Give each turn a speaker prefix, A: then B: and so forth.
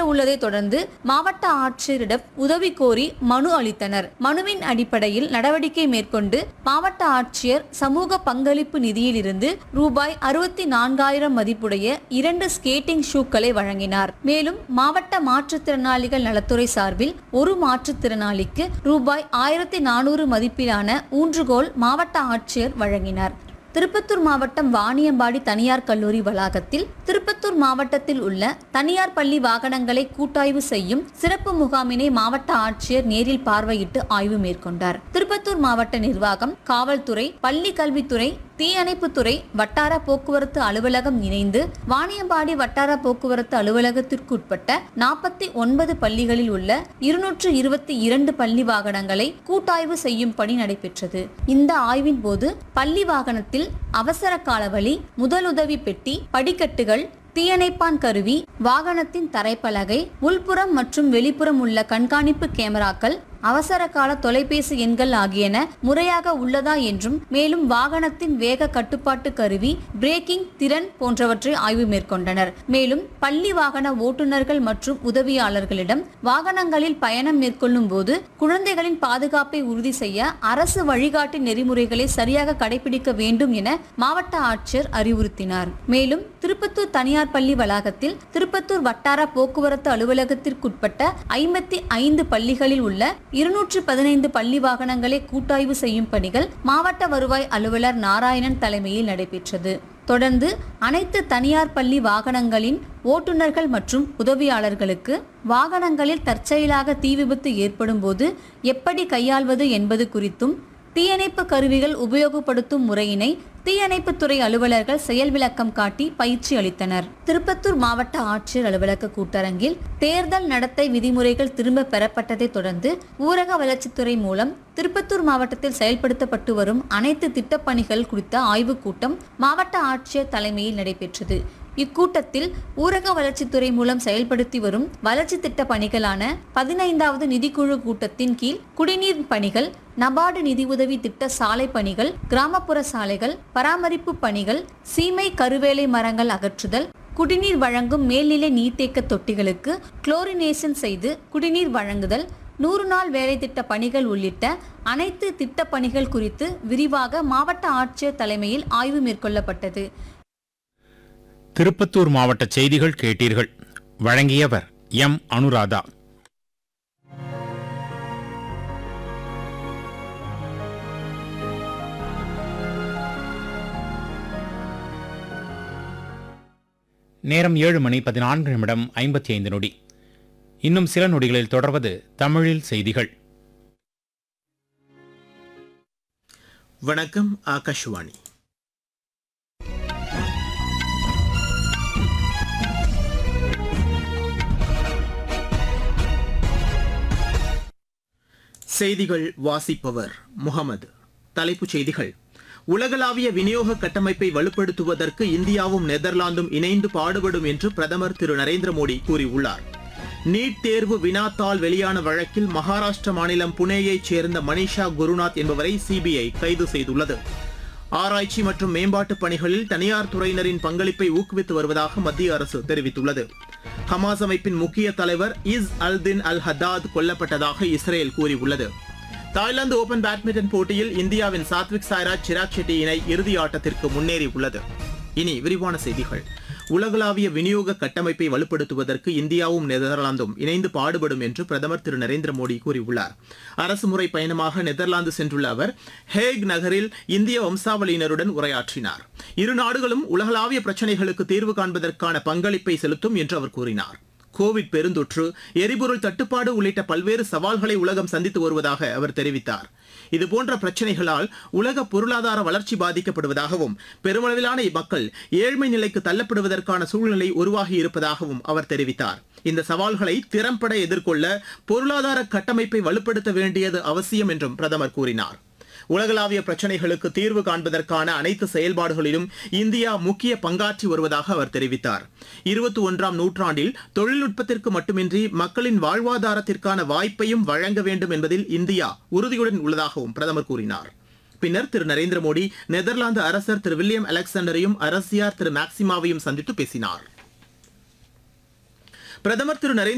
A: உள்ளதை தொடர்ந்து மாவட்ட ஆட்சியரிடம் உதவி கோரி மனு அளித்தனர் மனுவின் அடிப்படையில் நடவடிக்கை மேற்கொண்டு மாவட்ட ஆட்சியர் சமூக பங்களிப்பு நிதியிலிருந்து ரூபாய் அறுபத்தி நான்காயிரம் மதிப்புடைய இரண்டு ஸ்கேட்டிங் ஷூக்களை வழங்கினார் மேலும் மாவட்ட மாற்றுத்திறனாளிகள் நலத்துறை சார்பில் ஒரு மாற்றுத்திறனாளிக்கு ரூபாய் ஆயிரத்தி நானூறு மதிப்பிலான ஊன்றுகோல் மாவட்ட ஆட்சியர் வழங்கினார் திருப்பத்தூர் மாவட்டம் வாணியம்பாடி தனியார் கல்லூரி வளாகத்தில் திருப்பத்தூர் மாவட்டத்தில் உள்ள தனியார் பள்ளி வாகனங்களை கூட்டாய்வு செய்யும் சிறப்பு முகாமினை மாவட்ட ஆட்சியர் நேரில் பார்வையிட்டு ஆய்வு மேற்கொண்டார் திருப்பத்தூர் மாவட்ட நிர்வாகம் காவல்துறை பள்ளி கல்வித்துறை தீயணைப்புத்துறை வட்டார போக்குவரத்து அலுவலகம் இணைந்து வாணியம்பாடி வட்டார போக்குவரத்து அலுவலகத்திற்குட்பட்ட நாற்பத்தி ஒன்பது பள்ளிகளில் உள்ள இருநூற்று இருபத்தி இரண்டு பள்ளி வாகனங்களை கூட்டாய்வு செய்யும் பணி நடைபெற்றது இந்த ஆய்வின் போது பள்ளி வாகனத்தில் அவசர காலவழி முதலுதவி பெட்டி படிக்கட்டுகள் தீயணைப்பான் கருவி வாகனத்தின் தரைப்பலகை உள்புறம் மற்றும் வெளிப்புறம் உள்ள கண்காணிப்பு கேமராக்கள் அவசர கால தொலைபேசி எண்கள் ஆகியன முறையாக உள்ளதா என்றும் மேலும் வாகனத்தின் வேக கட்டுப்பாட்டு கருவி பிரேக்கிங் திறன் போன்றவற்றை ஆய்வு மேற்கொண்டனர் மேலும் பள்ளி வாகன ஓட்டுநர்கள் மற்றும் உதவியாளர்களிடம் வாகனங்களில் பயணம் மேற்கொள்ளும் போது குழந்தைகளின் பாதுகாப்பை உறுதி செய்ய அரசு வழிகாட்டு நெறிமுறைகளை சரியாக கடைபிடிக்க வேண்டும் என மாவட்ட ஆட்சியர் அறிவுறுத்தினார் மேலும் திருப்பத்தூர் தனியார் பள்ளி வளாகத்தில் திருப்பத்தூர் வட்டார போக்குவரத்து அலுவலகத்திற்குட்பட்ட ஐம்பத்தி ஐந்து பள்ளிகளில் உள்ள இருநூற்று பதினைந்து பள்ளி வாகனங்களை கூட்டாய்வு செய்யும் பணிகள் மாவட்ட வருவாய் அலுவலர் நாராயணன் தலைமையில் நடைபெற்றது தொடர்ந்து அனைத்து தனியார் பள்ளி வாகனங்களின் ஓட்டுநர்கள் மற்றும் உதவியாளர்களுக்கு வாகனங்களில் தற்செயலாக தீ விபத்து ஏற்படும் போது எப்படி கையாள்வது என்பது குறித்தும் தீயணைப்பு கருவிகள் உபயோகப்படுத்தும் முறையினை தீயணைப்புத்துறை அலுவலர்கள் செயல் விளக்கம் காட்டி பயிற்சி அளித்தனர் திருப்பத்தூர் மாவட்ட ஆட்சியர் அலுவலக கூட்டரங்கில் தேர்தல் நடத்தை விதிமுறைகள் திரும்ப பெறப்பட்டதை தொடர்ந்து ஊரக வளர்ச்சித்துறை மூலம் திருப்பத்தூர் மாவட்டத்தில் செயல்படுத்தப்பட்டு வரும் அனைத்து திட்டப்பணிகள் குறித்த ஆய்வுக் கூட்டம் மாவட்ட ஆட்சியர் தலைமையில் நடைபெற்றது இக்கூட்டத்தில் ஊரக வளர்ச்சித்துறை மூலம் செயல்படுத்தி வரும் வளர்ச்சி திட்ட பணிகளான பதினைந்தாவது நிதிக்குழு கூட்டத்தின் கீழ் குடிநீர் பணிகள் நபார்டு நிதியுதவி திட்ட சாலை பணிகள் கிராமப்புற சாலைகள் பராமரிப்பு பணிகள் சீமை கருவேலை மரங்கள் அகற்றுதல் குடிநீர் வழங்கும் மேல்நிலை நீர்த்தேக்க தொட்டிகளுக்கு குளோரினேஷன் செய்து குடிநீர் வழங்குதல் நூறு நாள் வேலை திட்ட பணிகள் உள்ளிட்ட அனைத்து திட்ட பணிகள் குறித்து விரிவாக மாவட்ட ஆட்சியர் தலைமையில் ஆய்வு மேற்கொள்ளப்பட்டது
B: திருப்பத்தூர் மாவட்ட செய்திகள் கேட்டீர்கள் வழங்கியவர் எம் அனுராதா நேரம் ஏழு மணி பதினான்கு நிமிடம் ஐம்பத்தி ஐந்து நொடி இன்னும் சில நொடிகளில் தொடர்வது தமிழில் செய்திகள்
C: வணக்கம் ஆகாஷ்வாணி செய்திகள் வாசிப்பவர் முகமது தலைப்புச் செய்திகள் உலகளாவிய விநியோக கட்டமைப்பை வலுப்படுத்துவதற்கு இந்தியாவும் நெதர்லாந்தும் இணைந்து பாடுபடும் என்று பிரதமர் திரு நரேந்திர மோடி கூறியுள்ளார் நீட் தேர்வு வினாத்தாள் வெளியான வழக்கில் மகாராஷ்டிர மாநிலம் புனேயைச் சேர்ந்த மனிஷா குருநாத் என்பவரை சிபிஐ கைது செய்துள்ளது ஆராய்ச்சி மற்றும் மேம்பாட்டு பணிகளில் தனியார் துறையினரின் பங்களிப்பை ஊக்குவித்து வருவதாக மத்திய அரசு தெரிவித்துள்ளது ஹமாஸ் அமைப்பின் முக்கிய தலைவர் இஸ் அல்தின் அல் ஹத்தாத் கொல்லப்பட்டதாக இஸ்ரேல் கூறியுள்ளது தாய்லாந்து ஓபன் பேட்மிண்டன் போட்டியில் இந்தியாவின் சாத்விக் சாய்ராஜ் சிராக் ஷெட்டி இணை இறுதி ஆட்டத்திற்கு முன்னேறியுள்ளது இனி விரிவான செய்திகள் உலகளாவிய விநியோக கட்டமைப்பை வலுப்படுத்துவதற்கு இந்தியாவும் நெதர்லாந்தும் இணைந்து பாடுபடும் என்று பிரதமர் திரு நரேந்திர மோடி கூறியுள்ளார் அரசுமுறை பயணமாக நெதர்லாந்து சென்றுள்ள அவர் ஹேக் நகரில் இந்திய வம்சாவளியினருடன் உரையாற்றினார் இரு நாடுகளும் உலகளாவிய பிரச்சினைகளுக்கு தீர்வு காண்பதற்கான பங்களிப்பை செலுத்தும் என்று அவர் கூறினார் கோவிட் பெருந்தொற்று எரிபொருள் தட்டுப்பாடு உள்ளிட்ட பல்வேறு சவால்களை உலகம் சந்தித்து வருவதாக அவர் தெரிவித்தார் இதுபோன்ற பிரச்சனைகளால் உலக பொருளாதார வளர்ச்சி பாதிக்கப்படுவதாகவும் பெருமளவிலான மக்கள் ஏழ்மை நிலைக்கு தள்ளப்படுவதற்கான சூழ்நிலை உருவாகி இருப்பதாகவும் அவர் தெரிவித்தார் இந்த சவால்களை திறம்பட எதிர்கொள்ள பொருளாதார கட்டமைப்பை வலுப்படுத்த வேண்டியது அவசியம் என்றும் பிரதமர் கூறினார் உலகளாவிய பிரச்சனைகளுக்கு தீர்வு காண்பதற்கான அனைத்து செயல்பாடுகளிலும் இந்தியா முக்கிய பங்காற்றி வருவதாக அவர் தெரிவித்தார் இருபத்தி ஒன்றாம் நூற்றாண்டில் தொழில்நுட்பத்திற்கு மட்டுமின்றி மக்களின் வாழ்வாதாரத்திற்கான வாய்ப்பையும் வழங்க வேண்டும் என்பதில் இந்தியா உறுதியுடன் உள்ளதாகவும் பிரதமர் கூறினார் பின்னர் திரு நரேந்திர மோடி நெதர்லாந்து அரசர் திரு வில்லியம் அலெக்சாண்டரையும் அரசியார் திரு மேக்சிமாவையும் சந்தித்து பேசினார் பிரதமர் திரு நரேந்திர